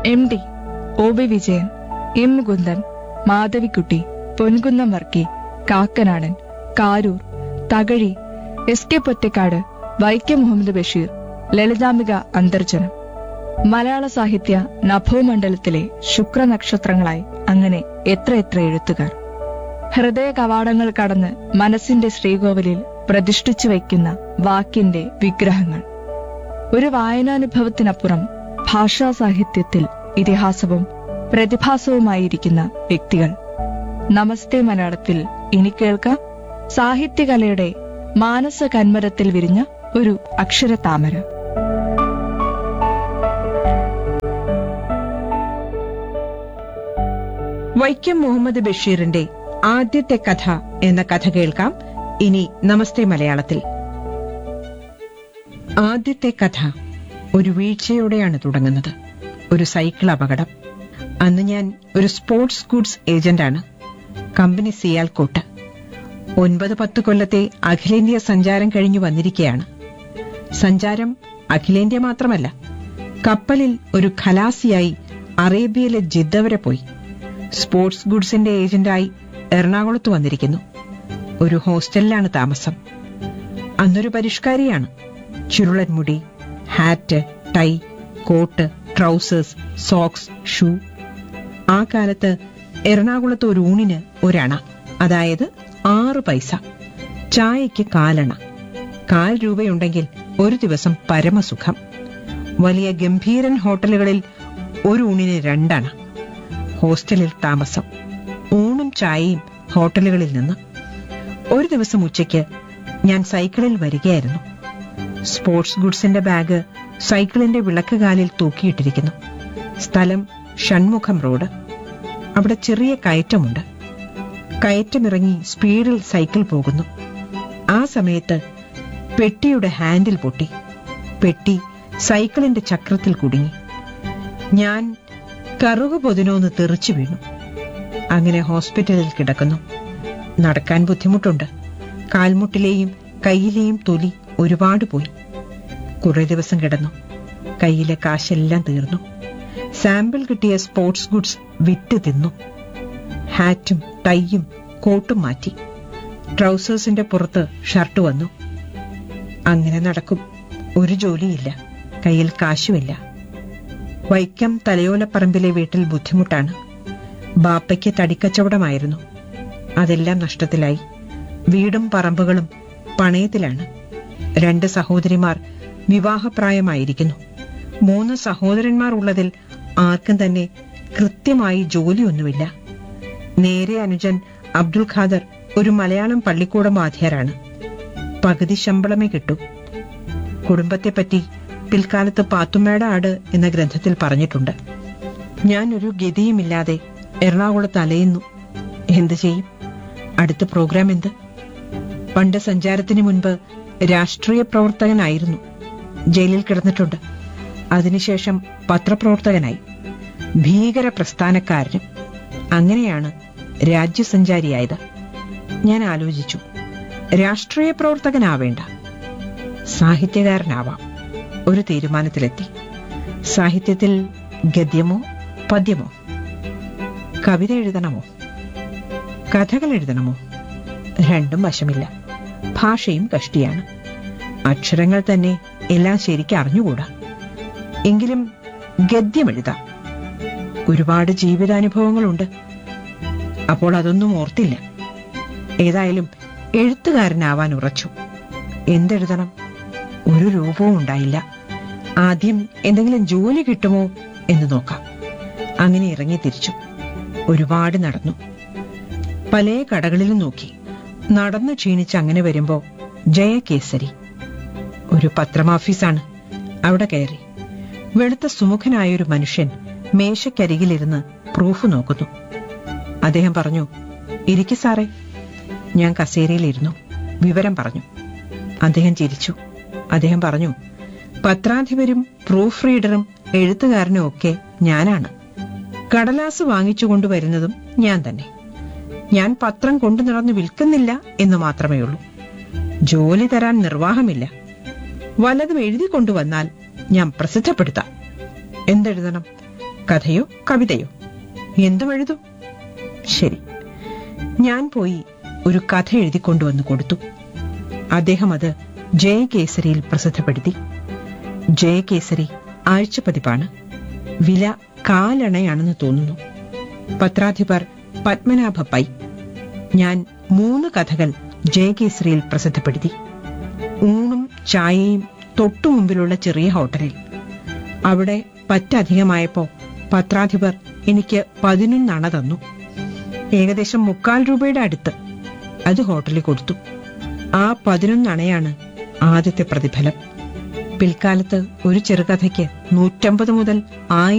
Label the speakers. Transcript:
Speaker 1: M D O V Vijayan M Mukundan Madhavikutty Ponkunnam Varkey Kakkanadan Karoor Thakazhi S K Pottekkatt Vaikom Muhammad Basheer Lalithambika Antharjanam മലയാള സാഹിത്യ നഭോമണ്ഡലത്തിലെ ശുക്രനക്ഷത്രങ്ങളായി അങ്ങനെ എത്രയെത്ര എഴുത്തുകാർ ഹൃദയ കവാടങ്ങൾ കടന്ന് മനസ്സിന്റെ ശ്രീകോവിലിൽ പ്രതിഷ്ഠിച്ചു വയ്ക്കുന്ന വാക്കിന്റെ വിഗ്രഹങ്ങൾ ഒരു വായനാനുഭവത്തിനപ്പുറം ഭാഷാ സാഹിത്യത്തിൽ ഇതിഹാസവും പ്രതിഭാസവുമായിരിക്കുന്ന വ്യക്തികൾ നമസ്തേ മലയാളത്തിൽ ഇനി കേൾക്കാം സാഹിത്യകലയുടെ മാനസ കന്മരത്തിൽ വിരിഞ്ഞ ഒരു അക്ഷരതാമര
Speaker 2: വൈക്കം മുഹമ്മദ് ബഷീറിന്റെ ആദ്യത്തെ കഥ എന്ന കഥ കേൾക്കാം ഇനി നമസ്തേ മലയാളത്തിൽ ആദ്യത്തെ കഥ ഒരു വീഴ്ചയോടെയാണ് തുടങ്ങുന്നത് ഒരു സൈക്കിൾ അപകടം അന്ന് ഞാൻ ഒരു സ്പോർട്സ് ഗുഡ്സ് ഏജന്റാണ് കമ്പനി സിയാൽക്കോട്ട് ഒൻപത് പത്ത് കൊല്ലത്തെ അഖിലേന്ത്യാ സഞ്ചാരം കഴിഞ്ഞു വന്നിരിക്കുകയാണ് സഞ്ചാരം അഖിലേന്ത്യ മാത്രമല്ല കപ്പലിൽ ഒരു ഖലാസിയായി അറേബ്യയിലെ ജിദ്ദ വരെ പോയി സ്പോർട്സ് ഗുഡ്സിന്റെ ഏജന്റായി എറണാകുളത്ത് വന്നിരിക്കുന്നു ഒരു ഹോസ്റ്റലിലാണ് താമസം അന്നൊരു പരിഷ്കാരിയാണ് ചുരുളൻ മുടി hat tie coat trousers socks shoe ആ കാലത്ത് എറണാകുളത്ത് ഒരു ഊണിന് ഒരണ അതായത് ആറ് പൈസ ചായയ്ക്ക് കാലണ കാൽ രൂപയുണ്ടെങ്കിൽ ഒരു ദിവസം പരമസുഖം വലിയ ഗംഭീരൻ ഹോട്ടലുകളിൽ ഒരു ഊണിന് രണ്ടണ ഹോസ്റ്റലിൽ താമസം ഊണും ചായയും ഹോട്ടലുകളിൽ നിന്ന് ഒരു ദിവസം ഉച്ചയ്ക്ക് ഞാൻ സൈക്കിളിൽ വരികയായിരുന്നു സ്പോർട്സ് ഗുഡ്സിന്റെ ബാഗ് സൈക്കിളിന്റെ വിളക്കുകാലിൽ തൂക്കിയിട്ടിരിക്കുന്നു സ്ഥലം ഷൺമുഖം റോഡ് അവിടെ ചെറിയ കയറ്റമുണ്ട് കയറ്റമിറങ്ങി സ്പീഡിൽ സൈക്കിൾ പോകുന്നു ആ സമയത്ത് പെട്ടിയുടെ ഹാൻഡിൽ പൊട്ടി പെട്ടി സൈക്കിളിന്റെ ചക്രത്തിൽ കുടുങ്ങി ഞാൻ കറുകു പൊതിനോന്ന് തെറിച്ചു വീണു അങ്ങനെ ഹോസ്പിറ്റലിൽ കിടക്കുന്നു നടക്കാൻ ബുദ്ധിമുട്ടുണ്ട് കാൽമുട്ടിലെയും കയ്യിലെയും തൊലി ഒരുപാട് പോയി കുറെ ദിവസം കിടന്നു കയ്യിലെ കാശെല്ലാം തീർന്നു സാമ്പിൾ കിട്ടിയ സ്പോർട്സ് ഗുഡ്സ് വിറ്റ് തിന്നു ഹാറ്റും ടൈയും കോട്ടും മാറ്റി ട്രൗസേഴ്സിന്റെ പുറത്ത് ഷർട്ട് വന്നു അങ്ങനെ നടക്കും ഒരു ജോലിയില്ല കയ്യിൽ കാശുമില്ല വൈക്കം തലയോലപ്പറമ്പിലെ വീട്ടിൽ ബുദ്ധിമുട്ടാണ് ബാപ്പയ്ക്ക് തടിക്കച്ചവടമായിരുന്നു അതെല്ലാം നഷ്ടത്തിലായി വീടും പറമ്പുകളും പണയത്തിലാണ് രണ്ട് സഹോദരിമാർ വിവാഹപ്രായമായിരിക്കുന്നു മൂന്ന് സഹോദരന്മാർ ഉള്ളതിൽ ആർക്കും തന്നെ കൃത്യമായി ജോലിയൊന്നുമില്ല നേരെ അനുജൻ അബ്ദുൽ ഖാദർ ഒരു മലയാളം പള്ളിക്കൂടം വാദ്യാരാണ് പകുതി ശമ്പളമേ കിട്ടൂ കുടുംബത്തെപ്പറ്റി പിൽക്കാലത്ത് പാത്തുമ്മയുടെ ആട് എന്ന ഗ്രന്ഥത്തിൽ പറഞ്ഞിട്ടുണ്ട് ഞാൻ ഒരു ഗതിയുമില്ലാതെ എറണാകുളത്ത് അലയുന്നു എന്ത് ചെയ്യും അടുത്ത പ്രോഗ്രാം എന്ത് പണ്ട് സഞ്ചാരത്തിന് മുൻപ് രാഷ്ട്രീയ പ്രവർത്തകനായിരുന്നു ജയിലിൽ കിടന്നിട്ടുണ്ട് അതിനുശേഷം പത്രപ്രവർത്തകനായി ഭീകര പ്രസ്ഥാനക്കാരനും അങ്ങനെയാണ് രാജ്യസഞ്ചാരിയായത് ഞാൻ ആലോചിച്ചു രാഷ്ട്രീയ പ്രവർത്തകനാവേണ്ട സാഹിത്യകാരനാവാം ഒരു തീരുമാനത്തിലെത്തി സാഹിത്യത്തിൽ ഗദ്യമോ പദ്യമോ കവിത എഴുതണമോ കഥകൾ എഴുതണമോ രണ്ടും വശമില്ല ഭാഷയും കഷ്ടിയാണ് അക്ഷരങ്ങൾ തന്നെ എല്ലാം ശരിക്കും അറിഞ്ഞുകൂടാ എങ്കിലും ഗദ്യം എഴുതാം ഒരുപാട് ജീവിതാനുഭവങ്ങളുണ്ട് അപ്പോൾ അതൊന്നും ഓർത്തില്ല ഏതായാലും എഴുത്തുകാരനാവാൻ ഉറച്ചു എന്തെഴുതണം ഒരു രൂപവും ഉണ്ടായില്ല ആദ്യം എന്തെങ്കിലും ജോലി കിട്ടുമോ എന്ന് നോക്കാം അങ്ങനെ ഇറങ്ങി തിരിച്ചു ഒരുപാട് നടന്നു പല കടകളിലും നോക്കി നടന്നു ക്ഷീണിച്ച് അങ്ങനെ വരുമ്പോ ജയകേസരി ഒരു പത്രമാഫീസാണ് അവിടെ കയറി വെളുത്ത സുമുഖനായ ഒരു മനുഷ്യൻ മേശക്കരികിലിരുന്ന് പ്രൂഫ് നോക്കുന്നു അദ്ദേഹം പറഞ്ഞു ഇരിക്കു സാറേ ഞാൻ കസേരയിലിരുന്നു വിവരം പറഞ്ഞു അദ്ദേഹം ചിരിച്ചു അദ്ദേഹം പറഞ്ഞു പത്രാധിപരും പ്രൂഫ് റീഡറും എഴുത്തുകാരനും ഒക്കെ ഞാനാണ് കടലാസ് വാങ്ങിച്ചു കൊണ്ടുവരുന്നതും ഞാൻ തന്നെ ഞാൻ പത്രം കൊണ്ടു നടന്ന് വിൽക്കുന്നില്ല എന്ന് മാത്രമേ ഉള്ളൂ ജോലി തരാൻ നിർവാഹമില്ല വല്ലതും എഴുതി കൊണ്ടുവന്നാൽ ഞാൻ പ്രസിദ്ധപ്പെടുത്താം എന്തെഴുതണം കഥയോ കവിതയോ എന്തും എഴുതൂ ശരി ഞാൻ പോയി ഒരു കഥ എഴുതിക്കൊണ്ടുവന്ന് കൊടുത്തു അദ്ദേഹം അത് ജയകേസരിയിൽ പ്രസിദ്ധപ്പെടുത്തി ജയകേസരി ആഴ്ചപ്പതിപ്പാണ് വില കാലണയാണെന്ന് തോന്നുന്നു പത്രാധിപർ പത്മനാഭ പൈ ഞാൻ മൂന്ന് കഥകൾ ജയകേസരിയിൽ പ്രസിദ്ധപ്പെടുത്തി ഊണും ചായയും തൊട്ടു മുമ്പിലുള്ള ചെറിയ ഹോട്ടലിൽ അവിടെ പറ്റധികമായപ്പോ പത്രാധിപർ എനിക്ക് പതിനൊന്നണ തന്നു ഏകദേശം മുക്കാൽ രൂപയുടെ അടുത്ത് അത് ഹോട്ടലിൽ കൊടുത്തു ആ പതിനൊന്നണയാണ് ആദ്യത്തെ പ്രതിഫലം പിൽക്കാലത്ത് ഒരു ചെറുകഥയ്ക്ക് നൂറ്റമ്പത് മുതൽ ആയിരം